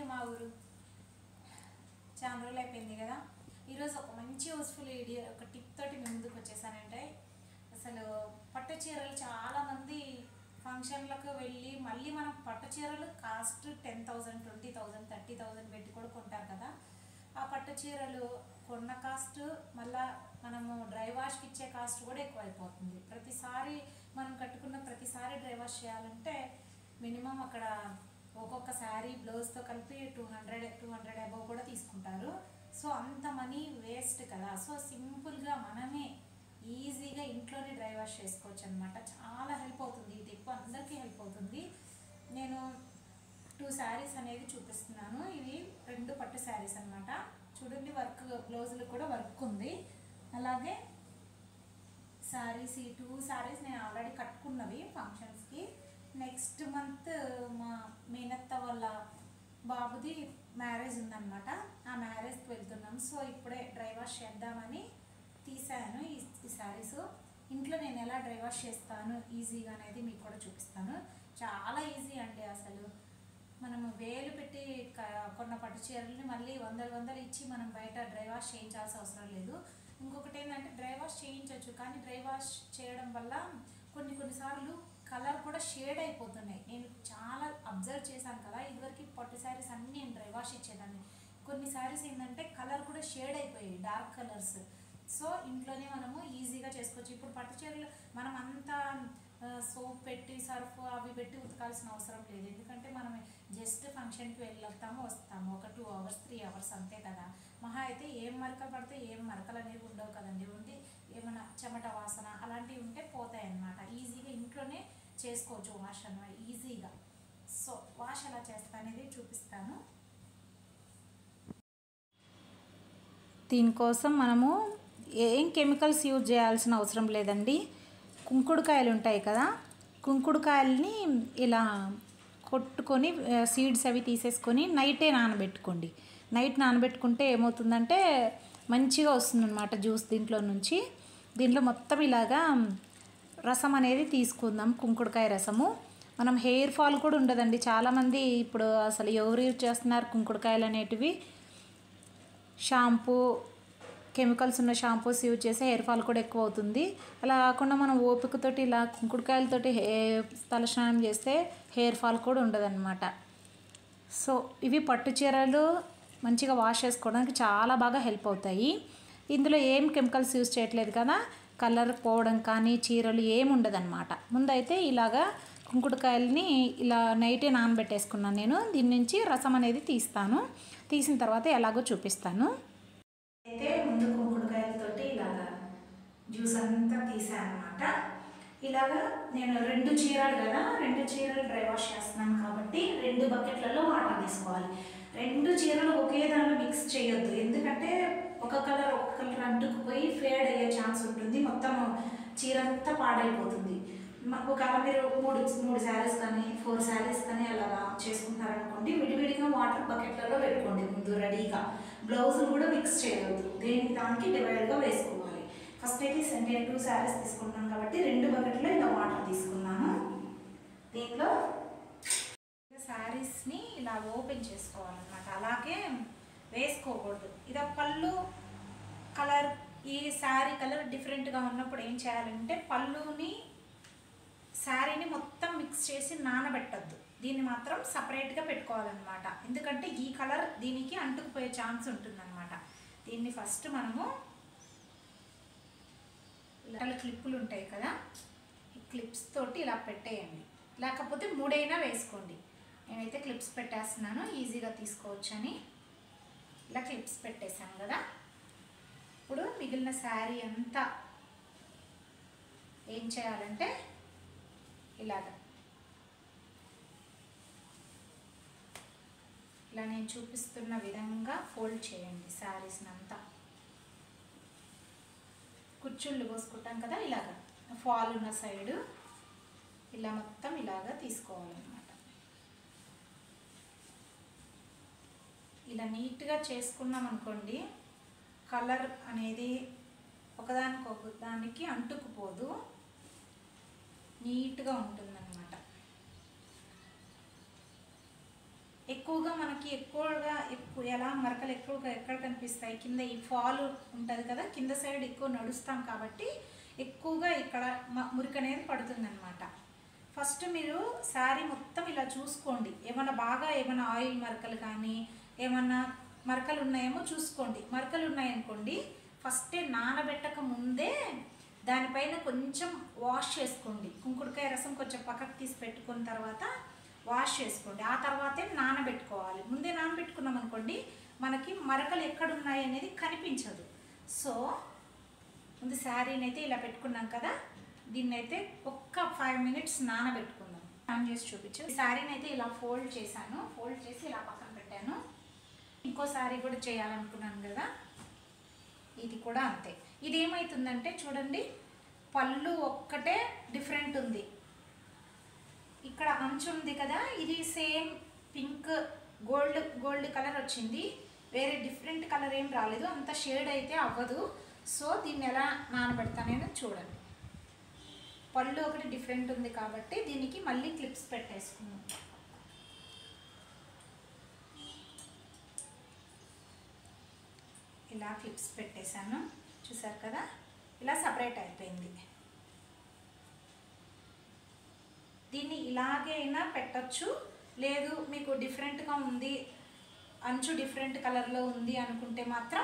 మా ఊరు చాలా రోజులు అయిపోయింది కదా ఈరోజు ఒక మంచి యూస్ఫుల్ వీడియో ఒక టిప్ తోటి మీ ముందుకు వచ్చేసానంటే అసలు పట్టు చీరలు చాలామంది ఫంక్షన్లకు వెళ్ళి మళ్ళీ మనం పట్టు చీరలు cost ten thousand twenty thousand thirty thousand పెట్టి కూడా కొంటారు కదా ఆ పట్టు చీరలు కొన్న కాస్ట్ మళ్ళా మనము డ్రై వాష్కి ఇచ్చే కాస్ట్ కూడా ఎక్కువ అయిపోతుంది ప్రతిసారి మనం కట్టుకున్న ప్రతిసారి డ్రై వాష్ చేయాలంటే మినిమం అక్కడ ఒక్కొక్క శారీ బ్లౌజ్తో కలిపి two hundred two hundred above కూడా తీసుకుంటారు సో అంత మనీ వేస్ట్ కదా సో సింపుల్గా మనమే ఈజీగా ఇంట్లోనే డ్రై వాష్ చేసుకోవచ్చు అనమాట చాలా హెల్ప్ అవుతుంది ఈ టిప్ అందరికీ హెల్ప్ అవుతుంది నేను టూ శారీస్ అనేది చూపిస్తున్నాను ఇవి రెండు పట్టు శారీస్ అన్నమాట చూడండి వర్క్ బ్లౌజులు కూడా వర్క్ ఉంది అలాగే శారీస్ ఈ టూ శారీస్ నేను ఆల్రెడీ కట్టుకున్నవి ఫంక్షన్స్కి నెక్స్ట్ మంత్ మా మేనత్త వాళ్ళ బాబుది మ్యారేజ్ ఉందన్నమాట ఆ మ్యారేజ్కి వెళ్తున్నాం సో ఇప్పుడే డ్రై వాష్ చేద్దామని తీసాను ఈ ఈ శారీస్ ఇంట్లో నేను ఎలా డ్రై వాష్ చేస్తాను ఈజీగా అనేది మీకు కూడా చూపిస్తాను చాలా ఈజీ అండి అసలు మనము వేలు పెట్టి క- కొన్న పట్టు చీరలని మళ్ళీ వందలు వందలు ఇచ్చి మనం బయట డ్రై వాష్ చేయించాల్సిన అవసరం లేదు ఇంకొకటి ఏంటంటే డ్రై వాష్ చేయించవచ్చు కానీ డ్రై వాష్ చేయడం వల్ల కొన్ని కొన్నిసార్లు కలర్ కూడా షేడ్ అయిపోతున్నాయి నేను చాలా అబ్జర్వ్ చేశాను కదా ఇదివరకు పట్టు శారీస్ అన్నీ నేను డ్రై వాష్ ఇచ్చేదాన్ని కొన్ని శారీస్ ఏంటంటే కలర్ కూడా షేడ్ అయిపోయాయి డార్క్ కలర్స్ సో ఇంట్లోనే మనము ఈజీగా చేసుకోవచ్చు ఇప్పుడు పట్టు చీరలు మనం అంతా సోప్ పెట్టి సర్ఫ్ అవి పెట్టి ఉతకాల్సిన అవసరం లేదు ఎందుకంటే మనం జస్ట్ ఫంక్షన్కి వెళ్ళొస్తాము వస్తాము ఒక టూ అవర్స్ త్రీ అవర్స్ అంతే కదా మహా అయితే ఏం మరకలు పడితే ఏం మరకలు అనేవి ఉండవు కదండి ఉండి ఏమైనా చెమట వాసన అలాంటివి ఉంటే పోతాయి అన్నమాట ఈజీగా ఇంట్లోనే చేసుకోవచ్చు వాష్ అన్నమాట ఈజీగా సో వాష్ ఎలా చేస్తా అనేది చూపిస్తాను దీనికోసం మనము ఏం కెమికల్స్ యూజ్ చేయాల్సిన అవసరం లేదండి కుంకుడుకాయలు ఉంటాయి కదా కుంకుడుకాయలని ఇలా కొట్టుకొని సీడ్స్ అవి తీసేసుకొని నైటే నానబెట్టుకోండి నైట్ నానబెట్టుకుంటే ఏమవుతుందంటే మంచిగా వస్తుందన్నమాట జ్యూస్ దీంట్లో నుంచి దీంట్లో మొత్తం ఇలాగా రసం అనేది తీసుకుందాం కుంకుడుకాయ రసము మనం హెయిర్ ఫాల్ కూడా ఉండదండి చాలామంది ఇప్పుడు అసలు ఎవరు యూజ్ చేస్తున్నారు కుంకుడుకాయలు అనేటివి షాంపూ కెమికల్స్ ఉన్న షాంపూస్ యూజ్ చేస్తే హెయిర్ ఫాల్ కూడా ఎక్కువ అవుతుంది అలా కాకుండా మనం ఓపికతోటి ఇలా కుంకుడుకాయలతోటి హే తలస్నానం చేస్తే హెయిర్ ఫాల్ కూడా ఉండదన్నమాట సో ఇవి పట్టు చీరలు మంచిగా వాష్ చేసుకోవడానికి చాలా బాగా హెల్ప్ అవుతాయి ఇందులో ఏం కెమికల్స్ యూజ్ చేయట్లేదు కదా కలర్ పోవడం కానీ చీరలు ఏమి ఉండదన్నమాట ముందైతే ఇలాగా కుంకుడుకాయలని ఇలా నైటే నానబెట్టేసుకున్నాను నేను దీని నుంచి రసం అనేది తీస్తాను తీసిన తర్వాత ఎలాగో చూపిస్తాను అయితే ముందు కుంకుడుకాయలతోటి ఇలాగా జ్యూస్ అంతా తీసాను అనమాట ఇలాగా నేను రెండు చీరలు కదా రెండు చీరలు డ్రై వాష్ చేస్తున్నాను కాబట్టి రెండు బకెట్లలో వాటర్ తీసుకోవాలి రెండు చీరలు ఒకే దానిలో మిక్స్ చేయొద్దు ఎందుకంటే ఒక కలర్ ఒక కలర్ అంటుకుపోయి ఫేడ్ అయ్యే ఛాన్స్ ఉంటుంది మొత్తం చీర అంతా పాడైపోతుంది మ- ఒకవేళ మీరు మూడు మూడు శారీస్ కానీ ఫోర్ శారీస్ కానీ అలాగా చేసుకుంటారనుకోండి విడివిడిగా వాటర్ బకెట్లలో పెట్టుకోండి ముందు రెడీగా బ్లౌజులు కూడా మిక్స్ చేయవద్దు దేనికి దానికి డివైడ్గా వేసుకోవాలి ఫస్ట్ అయితే నేను టూ శారీస్ తీసుకుంటున్నాను కాబట్టి రెండు బకెట్లో ఇలా వాటర్ తీసుకున్నాను దీనిలో శారీస్ని ఇలా ఓపెన్ చేసుకోవాలన్నమాట అలాగే వేసుకోకూడదు ఇది పళ్ళు కలర్ ఈ శారీ కలర్ డిఫరెంట్గా ఉన్నప్పుడు ఏం చేయాలంటే పళ్ళుని శారీని మొత్తం మిక్స్ చేసి నానబెట్టద్దు దీన్ని మాత్రం సపరేట్గా పెట్టుకోవాలన్నమాట ఎందుకంటే ఈ కలర్ దీనికి అంటుకుపోయే ఛాన్స్ ఉంటుందన్నమాట దీన్ని ఫస్ట్ మనము ఇలా క్లిప్పులు ఉంటాయి కదా ఈ క్లిప్స్ తోటి ఇలా పెట్టేయండి లేకపోతే మూడైనా వేసుకోండి నేనైతే క్లిప్స్ పెట్టేస్తున్నాను ఈజీగా తీసుకోవచ్చని ఇలా క్లిప్స్ పెట్టేశాను కదా ఇప్పుడు మిగిలిన శారీ అంతా ఏం చేయాలంటే ఇలాగ ఇలా నేను చూపిస్తున్న విధంగా ఫోల్డ్ చేయండి శారీస్ని అంతా కుచ్చుళ్ళు పోసుకుంటాం కదా ఇలాగ ఫాల్ ఉన్న సైడు ఇలా మొత్తం ఇలాగా తీసుకోవాలన్నమాట ఇలా నీట్గా చేసుకున్నాం అనుకోండి కలర్ అనేది ఒకదానికొక దానికి అంటుకుపోదు నీట్గా ఉంటుందన్నమాట ఎక్కువగా మనకి ఎక్కువగా ఎక్కువ ఎలా మరకలు ఎక్కువగా ఎక్కడ కనిపిస్తాయి కింద ఈ ఫాల్ ఉంటుంది కదా కింద సైడ్ ఎక్కువ నడుస్తాం కాబట్టి ఎక్కువగా ఇక్కడ మ- మురికి అనేది పడుతుందన్నమాట ఫస్ట్ మీరు శారీ మొత్తం ఇలా చూసుకోండి ఏమన్నా బాగా ఏమైనా ఆయిల్ మరకలు కానీ ఏమన్నా మరకలు ఉన్నాయేమో చూసుకోండి మరకలు ఉన్నాయనుకోండి ఫస్టే నానబెట్టక ముందే దానిపైన కొంచెం వాష్ చేసుకోండి కుంకుడుకాయ రసం కొంచెం పక్కకు తీసి పెట్టుకున్న తర్వాత వాష్ చేసుకోండి ఆ తర్వాతే నానబెట్టుకోవాలి ముందే నానబెట్టుకున్నాం అనుకోండి మనకి మరకలు ఎక్కడున్నాయి అనేది కనిపించదు సో ముందు శారీని అయితే ఇలా పెట్టుకున్నాం కదా దీన్ని అయితే ఒక్క ఫైవ్ మినిట్స్ నానబెట్టుకుందాం ఆన్ చేసి చూపించు ఈ శారీని అయితే ఇలా ఫోల్డ్ చేశాను ఫోల్డ్ చేసి ఇలా పక్కన పెట్టాను ఇంకో శారీ కూడా చేయాలనుకున్నాను కదా ఇది కూడా అంతే ఇది ఏమవుతుందంటే చూడండి పళ్ళు ఒక్కటే డిఫరెంట్ ఉంది ఇక్కడ అంచు ఉంది కదా ఇది same pink gold gold colour వచ్చింది వేరే డిఫరెంట్ కలర్ ఏం రాలేదు అంత షేడ్ అయితే అవ్వదు సో దీన్ని ఎలా నానబెడతానేదో చూడండి పళ్ళు ఒకటి డిఫరెంట్ ఉంది కాబట్టి దీనికి మళ్ళీ క్లిప్స్ పెట్టేసుకున్నాం ఇలా క్లిప్స్ పెట్టేశాను చూసారు కదా ఇలా సపరేట్ అయిపోయింది దీన్ని ఇలాగైనా పెట్టచ్చు లేదు మీకు డిఫరెంట్గా ఉంది అంచు డిఫరెంట్ కలర్లో ఉంది అనుకుంటే మాత్రం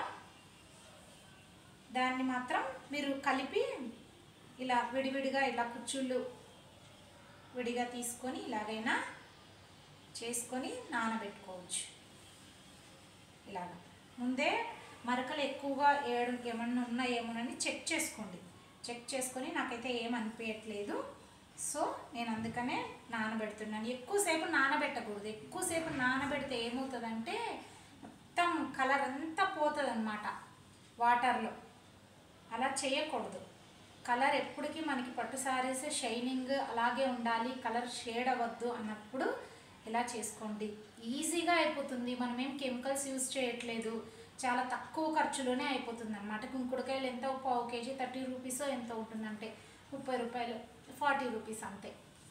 దాన్ని మాత్రం మీరు కలిపి ఇలా విడివిడిగా ఇలా కుచ్చుళ్ళు విడిగా తీసుకొని ఇలాగైనా చేసుకొని నానబెట్టుకోవచ్చు ఇలాగ ముందే మరకలు ఎక్కువగా ఏడు ఏమన్నా ఉన్నాయేమోనని చెక్ చేసుకోండి చెక్ చేసుకొని నాకైతే ఏం అనిపించట్లేదు సో నేను అందుకనే నానబెడుతున్నాను ఎక్కువసేపు నానబెట్టకూడదు ఎక్కువసేపు నానబెడితే ఏమవుతుందంటే మొత్తం కలర్ అంతా పోతుంది అనమాట వాటర్లో అలా చేయకూడదు కలర్ ఎప్పటికీ మనకి పట్టు సారీస్ షైనింగ్ అలాగే ఉండాలి కలర్ షేడ్ అవ్వద్దు అన్నప్పుడు ఇలా చేసుకోండి ఈజీగా అయిపోతుంది మనం ఏం కెమికల్స్ యూజ్ చేయట్లేదు చాలా తక్కువ ఖర్చులోనే అయిపోతుంది అనమాట కుంకుడుకాయలు ఎంత ఒక పావు కేజీ థర్టీ రూపీస్ ఎంత ఉంటుందంటే ముప్పై రూపాయలు ఫార్టీ రూపీస్ అంతే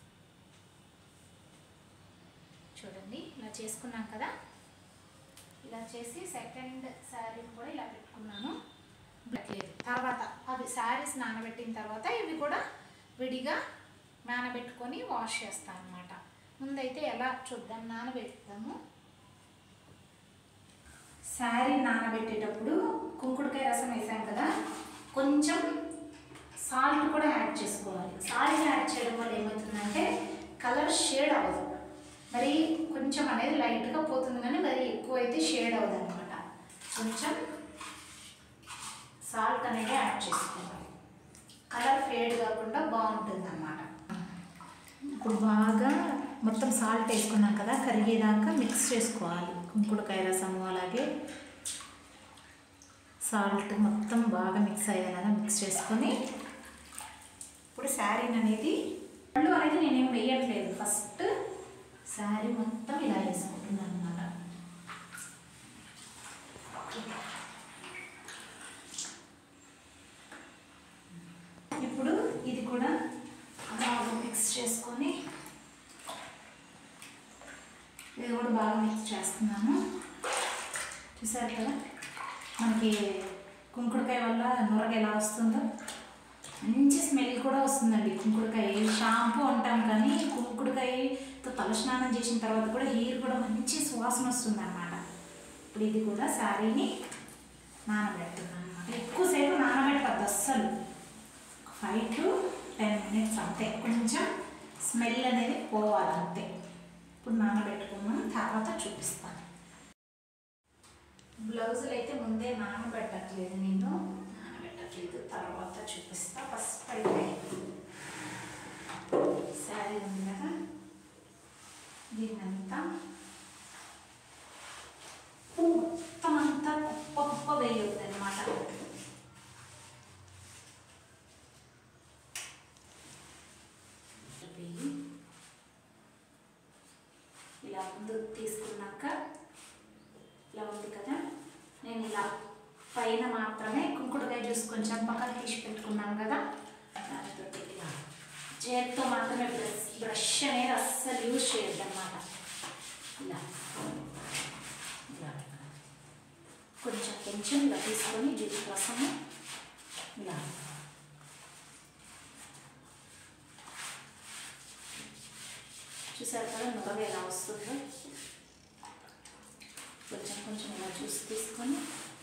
చూడండి ఇలా చేసుకున్నాం కదా ఇలా చేసి సెకండ్ శారీ కూడా ఇలా పెట్టుకున్నాను లేదు తర్వాత అవి శారీస్ నానబెట్టిన తర్వాత ఇవి కూడా విడిగా నానబెట్టుకొని వాష్ చేస్తాను అనమాట ముందైతే ఎలా చూద్దాం నానబెడతాము శారీ నానబెట్టేటప్పుడు కుంకుడుకాయ రసం వేసాం కదా కొంచెం సాల్ట్ కూడా యాడ్ చేసుకోవాలి సాల్ట్ యాడ్ చేయడం వల్ల ఏమవుతుందంటే కలర్ షేడ్ అవ్వదు మరి కొంచెం అనేది లైట్గా పోతుంది కానీ మరి ఎక్కువ అయితే షేడ్ అవ్వదు అనమాట కొంచెం సాల్ట్ అనేది యాడ్ చేసుకోవాలి కలర్ ఫేడ్ కాకుండా బాగుంటుంది అన్నమాట ఇప్పుడు బాగా మొత్తం సాల్ట్ వేసుకున్నాం కదా కరిగేదాకా మిక్స్ చేసుకోవాలి కుంకుడుకాయ రసము అలాగే సాల్ట్ మొత్తం బాగా మిక్స్ అయ్యేలాగా మిక్స్ చేసుకొని ఇప్పుడు శారీని అనేది పళ్ళు అనేది నేనేం వేయట్లేదు ఫస్ట్ శారీ మొత్తం ఇలా వేసుకుంటున్నాను అనమాట ఇప్పుడు ఇది కూడా బాగా మిక్స్ చేసుకొని ఇది కూడా బాగా మిక్స్ చేస్తున్నాను చూసారు కదా మనకి కుంకుడుకాయ వల్ల నొరగ ఎలా వస్తుందో మంచి స్మెల్ కూడా వస్తుందండి కుంకుడుకాయ షాంపూ అంటాం కానీ కుంకుడుకాయతో తలస్నానం చేసిన తర్వాత కూడా హెయిర్ కూడా మంచి సువాసన వస్తుంది అనమాట ఇప్పుడు ఇది కూడా శారీని నానబెడుతున్నాను అనమాట ఎక్కువసేపు నానబెట్టద్దు అస్సలు ఫైవ్ టు టెన్ మినిట్స్ అంతే కొంచెం స్మెల్ అనేది పోవాలి అంతే ఇప్పుడు నానబెట్టుకున్నాం తర్వాత చూపిస్తాను బ్లౌజులు అయితే ముందే నానబెట్టట్లేదు నేను నానబెట్టట్లేదు తర్వాత చూపిస్తా ఫస్ట్ అయితే శారీ ఉంది కదా దీన్నంతా మొత్తం అంతా కుప్ప కుప్ప వేయొద్దు అనమాట ఇలా ముందు తీసుకున్నాక ఇలా ఉంది కదా నేను ఇలా పైన మాత్రమే కుంకుడుకాయ జ్యూస్ కొంచెం పక్కన తీసి పెట్టుకున్నాను కదా దానితో ఇలా చేతితో మాత్రమే బ్రష్ బ్రష్ అనేది అస్సలు యూజ్ చేయొద్దు అనమాట ఇలా కొంచెం కొంచెం ఇలా తీసుకొని దీని రసము ఇలా చూసారు కదా నురగ ఎలా వస్తుందో కొంచెం కొంచెం ఇలా చూసి తీసుకొని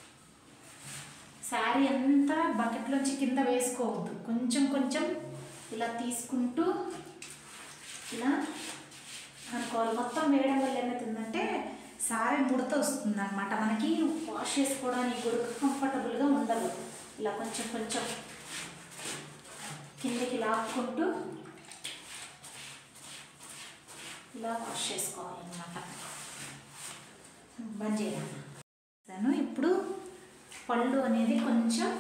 శారీ అంతా బకెట్లోంచి కింద వేసుకోవద్దు కొంచెం కొంచెం ఇలా తీసుకుంటూ ఇలా అనుకోవాలి మొత్తం వేయడం వల్ల ఏమవుతుందంటే శారీ ముడత వస్తుంది అనమాట మనకి వాష్ చేసుకోవడానికి కూడా కంఫర్టబుల్గా ఉండదు ఇలా కొంచెం కొంచెం కిందకి లాక్కుంటూ ఇలా వాష్ చేసుకోవాలన్నమాట బంద్ చేయాలి ఇప్పుడు పళ్ళు అనేది కొంచెం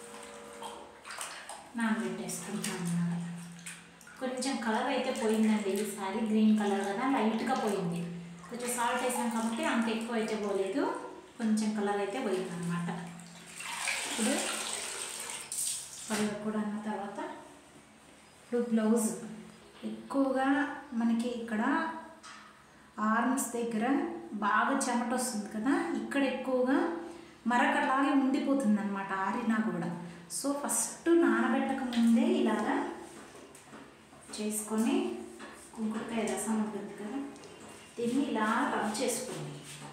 నానబెట్టేసుకుంటాను అన్నమాట కొంచెం కలర్ అయితే పోయిందండి ఈ సారీ గ్రీన్ కలర్ కదా లైట్గా పోయింది కొంచెం సాల్ట్ వేసాం కాబట్టి అంత ఎక్కువ అయితే పోలేదు కొంచెం కలర్ అయితే పోయింది అనమాట ఇప్పుడు పళ్ళు కూడా అన్న తర్వాత ఇప్పుడు బ్లౌజ్ ఎక్కువగా మనకి ఇక్కడ ఆర్మ్స్ దగ్గర బాగా చెమట వస్తుంది కదా ఇక్కడ ఎక్కువగా మరకలాగే ఉండిపోతుంది అనమాట ఆరినా కూడా సో ఫస్ట్ నానబెట్టక ముందే ఇలాగా చేసుకొని కుంకుడుకాయ రసం ఉంటుంది కదా దీన్ని ఇలా రబ్ చేసుకోండి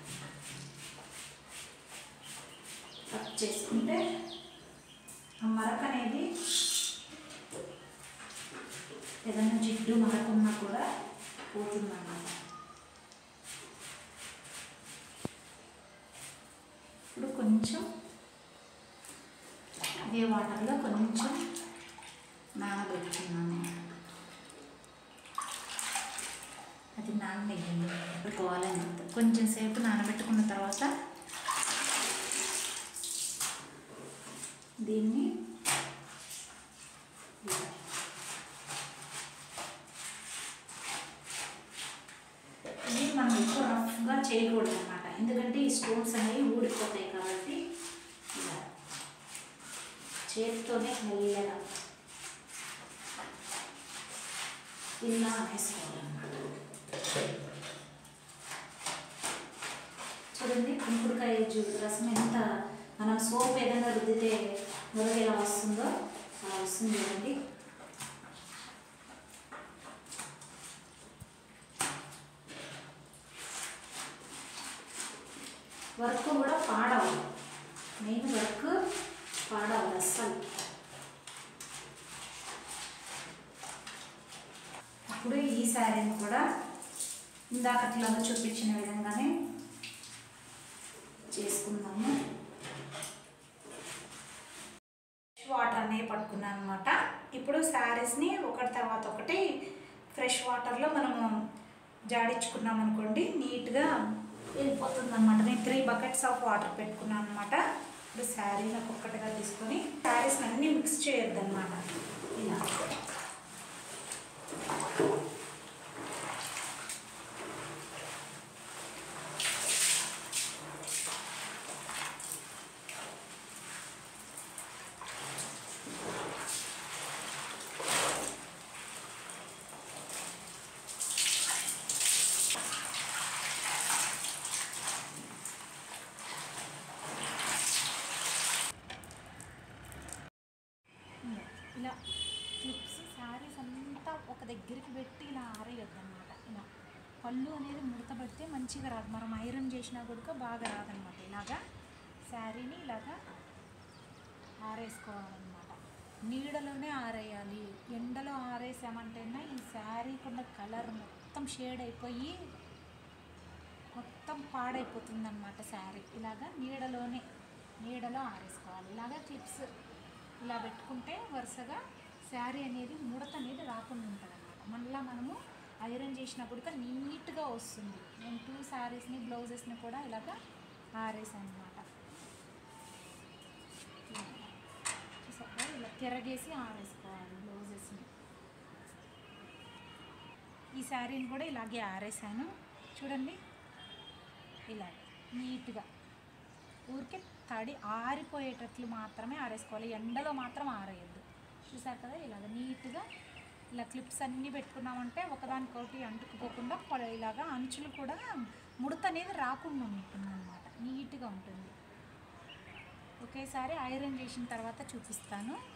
రబ్ చేసుకుంటే ఆ మరక అనేది ఏదైనా జిడ్డు మరకున్నా కూడా పోతుందన్నమాట ఇప్పుడు కొంచెం అదే వాటర్లో కొంచెం నానబెట్టుకున్నాను అది నానబెట్టింది పెట్టుకోవాలని కొంచెం సేపు నానబెట్టుకున్న తర్వాత దీన్ని ఇలా ఇది మనం ఎక్కువ రఫ్గా చేయకూడదు అనమాట ఎందుకంటే ఈ స్టోన్స్ అనేవి ఊడిపోతాయి కాబట్టి ఇలా చేతితోనే మెల్లగా ఇలా వేసుకోవాలన్నమాట చూడండి కుంకుడుకాయ జ్యూస్ రసం ఎంత మనం సోప్ ఏదైనా రుద్దితే మొదలు ఎలా వస్తుందో అలా వస్తుంది చూడండి వర్క్ కూడా పాడవు మెయిన్ వర్క్ పాడవు అస్సలు ఇప్పుడు ఈ శారీని కూడా ఇందాకట్లాగా చూపించిన విధంగానే చేసుకుందాము వాటర్ అనేవి పట్టుకున్నాను అనమాట ఇప్పుడు శారీస్ని ఒకటి తర్వాత ఒకటి ఫ్రెష్ వాటర్లో మనము జాడించుకున్నాం అనుకోండి నీట్గా వెళ్ళిపోతుంది అనమాట నేను త్రీ బకెట్స్ ఆఫ్ వాటర్ పెట్టుకున్నాను అనమాట ఇప్పుడు శారీని ఒక్కొక్కటిగా తీసుకొని శారీస్ని అన్నీ మిక్స్ చేయొద్దు అనమాట ఇలా ఇలా క్లిప్స్ శారీస్ అంతా ఒక దగ్గరికి పెట్టి ఇలా ఆరేయొద్దు అనమాట ఇలా పళ్ళు అనేది ముడత పెడితే మంచిగా రాదు మనం ఐరన్ చేసినా కూడా బాగా రాదనమాట ఇలాగా శారీని ఇలాగా ఆరేసుకోవాలన్నమాట నీడలోనే ఆరేయాలి ఎండలో ఆరేసామంటేనే ఈ శారీకున్న కలర్ మొత్తం షేడ్ అయిపోయి మొత్తం పాడైపోతుంది అనమాట శారీ ఇలాగా నీడలోనే నీడలో ఆరేసుకోవాలి ఇలాగా క్లిప్స్ ఇలా పెట్టుకుంటే వరుసగా శారీ అనేది ముడత అనేది రాకుండా ఉంటుంది అనమాట మళ్ళీ మనము ఐరన్ చేసినప్పుడు నీట్గా వస్తుంది నేను టూ శారీస్ని బ్లౌజెస్ని కూడా ఇలాగా ఆరేసాను అనమాట చూసారా ఇలా తిరగేసి ఆరేసుకోవాలి బ్లౌజెస్ని ఈ శారీని కూడా ఇలాగే ఆరేసాను చూడండి ఇలా నీట్గా ఊరికే తడి ఆరిపోయేటట్లు మాత్రమే ఆరేసుకోవాలి ఎండలో మాత్రం ఆరేయద్దు చూసారు కదా ఇలాగ నీట్గా ఇలా క్లిప్స్ అన్నీ పెట్టుకున్నామంటే ఒకదానికొకటి అంటుకుపోకుండా పొడ- ఇలాగా అంచులు కూడా ముడత అనేది రాకుండా ఉంటుంది అనమాట నీట్గా ఉంటుంది ఒకేసారి ఐరన్ చేసిన తర్వాత చూపిస్తాను